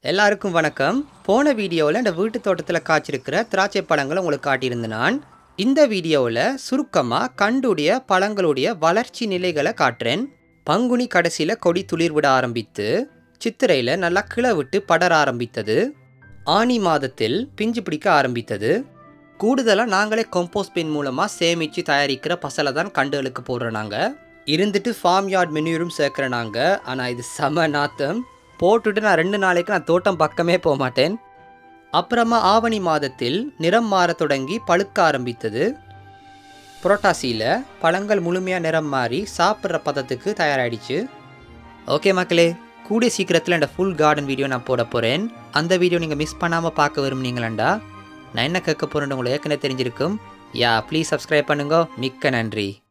எல்லாருக்கும் வணக்கம் போன வீடியோவில் இந்த வீட்டு தோட்டத்தில் காய்ச்சிருக்கிற திராட்சை பழங்களை உங்களுக்கு காட்டியிருந்தேன் நான் இந்த வீடியோவில் சுருக்கமாக கண்டுடைய பழங்களுடைய வளர்ச்சி நிலைகளை காட்டுறேன் பங்குனி கடைசியில் கொடி துளிர் விட ஆரம்பித்து சித்திரையில் நல்லா கிளை விட்டு படர ஆரம்பித்தது ஆனி மாதத்தில் பிஞ்சு பிடிக்க ஆரம்பித்தது கூடுதலாக நாங்களே கம்போஸ்ட் பின் மூலமாக சேமித்து தயாரிக்கிற பசலை தான் கண்டுகளுக்கு போடுறோம் நாங்கள் இருந்துட்டு ஃபார்ம் யார்ட் மெனியூரும் சேர்க்குறேன் நாங்கள் ஆனால் இது செம நாத்தம் போட்டுட்டு நான் ரெண்டு நாளைக்கு நான் தோட்டம் பக்கமே போக மாட்டேன் அப்புறமா ஆவணி மாதத்தில் நிறம் மாறத் தொடங்கி பழுக்க ஆரம்பித்தது புரோட்டாசியில் பழங்கள் முழுமையாக நிறம் மாறி சாப்பிட்ற பதத்துக்கு தயாராகிடுச்சு ஓகே மக்களே கூடிய சீக்கிரத்தில் இந்த ஃபுல் கார்டன் வீடியோ நான் போட போகிறேன் அந்த வீடியோ நீங்கள் மிஸ் பண்ணாமல் பார்க்க விரும்புனீங்களாண்டா நான் என்ன கேட்க போகிறேன்னு உங்களுக்கு ஏற்கனவே தெரிஞ்சிருக்கும் யா ப்ளீஸ் சப்ஸ்கிரைப் பண்ணுங்க மிக்க நன்றி